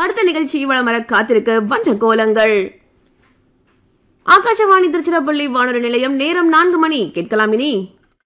அடுத்த நிகழ்ச்சி வளம் வர காத்திருக்க வண்ண கோலங்கள் ஆகாஷவாணி திருச்சிராப்பள்ளி வானொலி நிலையம் நேரம் நான்கு மணி கேட்கலாம் இனி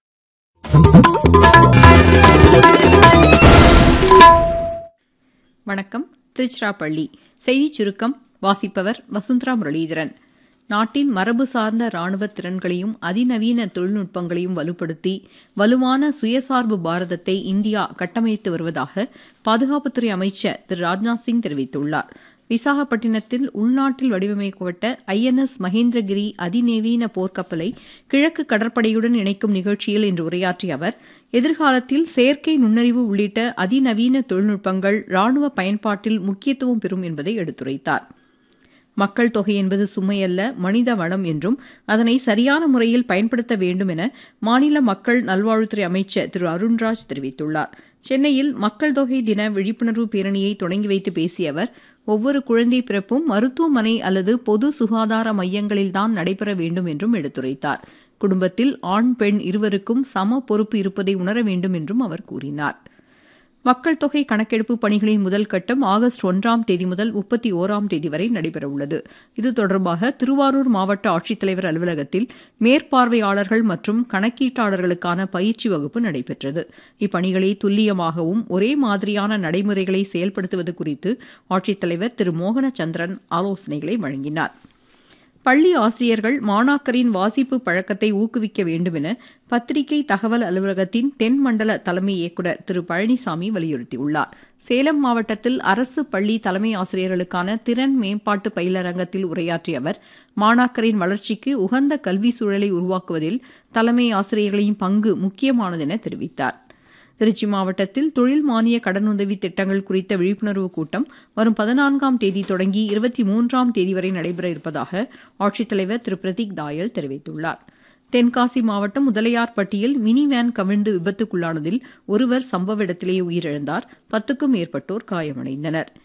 வணக்கம் திருச்சிராப்பள்ளி செய்திச் சுருக்கம் வாசிப்பவர் வசுந்தரா முரளீதரன் நாட்டின் மரபு சார்ந்த ராணுவ திறன்களையும் அதிநவீன தொழில்நுட்பங்களையும் வலுப்படுத்தி வலுவான சுயசார்பு பாரதத்தை இந்தியா கட்டமைத்து வருவதாக பாதுகாப்புத்துறை அமைச்சர் திரு ராஜ்நாத் சிங் தெரிவித்துள்ளார் விசாகப்பட்டினத்தில் உள்நாட்டில் வடிவமைக்கப்பட்ட ஐஎன்எஸ் மகேந்திரகிரி அதிநவீன போர்க்கப்பலை கிழக்கு கடற்படையுடன் இணைக்கும் நிகழ்ச்சியில் இன்று உரையாற்றிய அவர் எதிர்காலத்தில் செயற்கை நுண்ணறிவு உள்ளிட்ட அதிநவீன தொழில்நுட்பங்கள் ராணுவ பயன்பாட்டில் முக்கியத்துவம் பெறும் என்பதை எடுத்துரைத்தார் மக்கள் தொகை என்பது சுமையல்ல மனித வளம் என்றும் அதனை சரியான முறையில் பயன்படுத்த வேண்டும் என மாநில மக்கள் நல்வாழ்வுத்துறை அமைச்சர் திரு அருண்ராஜ் தெரிவித்துள்ளார் சென்னையில் மக்கள் தொகை தின விழிப்புணர்வு பேரணியை தொடங்கி வைத்து பேசிய அவர் ஒவ்வொரு குழந்தை பிறப்பும் மருத்துவமனை அல்லது பொது சுகாதார மையங்களில்தான் நடைபெற வேண்டும் என்றும் எடுத்துரைத்தார் குடும்பத்தில் ஆண் பெண் இருவருக்கும் சம பொறுப்பு இருப்பதை உணர வேண்டும் என்றும் அவர் கூறினார் மக்கள் தொகை கணக்கெடுப்பு பணிகளின் முதல் கட்டம் ஆகஸ்ட் ஒன்றாம் தேதி முதல் முப்பத்தி ஓராம் தேதி வரை நடைபெறவுள்ளது இது தொடர்பாக திருவாரூர் மாவட்ட ஆட்சித்தலைவர் அலுவலகத்தில் மேற்பார்வையாளர்கள் மற்றும் கணக்கீட்டாளர்களுக்கான பயிற்சி வகுப்பு நடைபெற்றது இப்பணிகளை துல்லியமாகவும் ஒரே மாதிரியான நடைமுறைகளை செயல்படுத்துவது குறித்து ஆட்சித்தலைவர் திரு மோகனச்சந்திரன் ஆலோசனைகளை வழங்கினார் பள்ளி ஆசிரியர்கள் மாணாக்கரின் வாசிப்பு பழக்கத்தை ஊக்குவிக்க வேண்டும் என பத்திரிகை தகவல் அலுவலகத்தின் தென் மண்டல தலைமை இயக்குநர் திரு பழனிசாமி வலியுறுத்தியுள்ளார் சேலம் மாவட்டத்தில் அரசு பள்ளி தலைமை ஆசிரியர்களுக்கான திறன் மேம்பாட்டு பயிலரங்கத்தில் உரையாற்றிய அவர் மாணாக்கரின் வளர்ச்சிக்கு உகந்த கல்வி சூழலை உருவாக்குவதில் தலைமை ஆசிரியர்களின் பங்கு முக்கியமானது என தெரிவித்தார் திருச்சி மாவட்டத்தில் தொழில் மானிய கடனுதவி திட்டங்கள் குறித்த விழிப்புணர்வு கூட்டம் வரும் பதினான்காம் தேதி தொடங்கி இருபத்தி மூன்றாம் தேதி வரை நடைபெற இருப்பதாக ஆட்சித்தலைவர் திரு பிரதீக் தாயல் தெரிவித்துள்ளார் தென்காசி மாவட்டம் முதலையார்பட்டியில் மினி வேன் கவிழ்ந்து விபத்துக்குள்ளானதில் ஒருவர் சம்பவ இடத்திலேயே உயிரிழந்தார் பத்துக்கும் மேற்பட்டோர் காயமடைந்தனர்